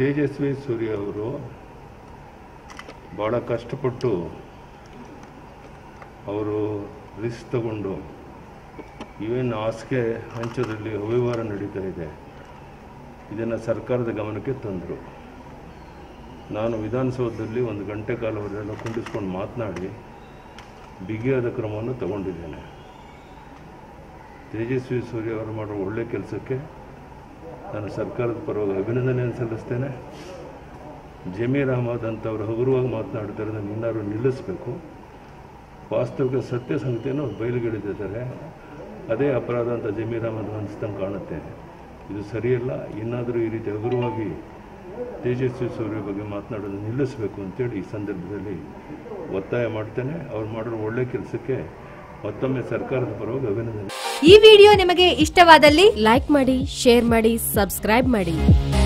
ತೇಜಸ್ವಿ ಸೂರ್ಯ ಅವರು ಭಾಳ ಕಷ್ಟಪಟ್ಟು ಅವರು ರಿಸ್ಕ್ ತಗೊಂಡು ಇವೇನು ಹಾಸಿಗೆ ಹಂಚೋದ್ರಲ್ಲಿ ಅವ್ಯವಹಾರ ನಡೀತಾ ಇದೆ ಇದನ್ನು ಸರ್ಕಾರದ ಗಮನಕ್ಕೆ ತಂದರು ನಾನು ವಿಧಾನಸೌಧದಲ್ಲಿ ಒಂದು ಗಂಟೆ ಕಾಲವರೆಲ್ಲ ಕುಂಡಿಸ್ಕೊಂಡು ಮಾತನಾಡಿ ಬಿಗಿಯಾದ ಕ್ರಮವನ್ನು ತಗೊಂಡಿದ್ದೇನೆ ತೇಜಸ್ವಿ ಸೂರ್ಯ ಅವರು ಮಾಡೋ ಒಳ್ಳೆಯ ಕೆಲಸಕ್ಕೆ ನಾನು ಸರ್ಕಾರದ ಪರವಾಗಿ ಅಭಿನಂದನೆಯನ್ನು ಸಲ್ಲಿಸ್ತೇನೆ ಜಮೀರ್ ಅಹಮದ್ ಅಂತವರು ಹಗುರವಾಗಿ ಮಾತನಾಡ್ತಾರೆ ನಾನು ಇನ್ನಾರು ನಿಲ್ಲಿಸಬೇಕು ವಾಸ್ತವಿಕ ಸತ್ಯ ಸಂಗತಿಯನ್ನು ಅವ್ರು ಬಯಲುಗೆಳೆದಿದ್ದಾರೆ ಅದೇ ಅಪರಾಧ ಅಂತ ಜಮೀರ್ ಅಹಮದ್ ಅನಿಸ್ದಂಗೆ ಕಾಣುತ್ತೆ ಇದು ಸರಿಯಲ್ಲ ಇನ್ನಾದರೂ ಈ ರೀತಿ ಹಗುರವಾಗಿ ತೇಜಸ್ವಿ ಸೂರ್ಯ ಬಗ್ಗೆ ಮಾತನಾಡೋದು ನಿಲ್ಲಿಸಬೇಕು ಅಂತೇಳಿ ಈ ಸಂದರ್ಭದಲ್ಲಿ ಒತ್ತಾಯ ಮಾಡ್ತೇನೆ ಅವ್ರು ಮಾಡಿರೋ ಒಳ್ಳೆ ಕೆಲಸಕ್ಕೆ ಮತ್ತೊಮ್ಮೆ ಸರ್ಕಾರದ ಪರವಾಗಿ ಅಭಿನಂದನೆ ಈ ವಿಡಿಯೋ ನಿಮಗೆ ಇಷ್ಟವಾದಲ್ಲಿ ಲೈಕ್ ಮಾಡಿ ಶೇರ್ ಮಾಡಿ ಸಬ್ಸ್ಕ್ರೈಬ್ ಮಾಡಿ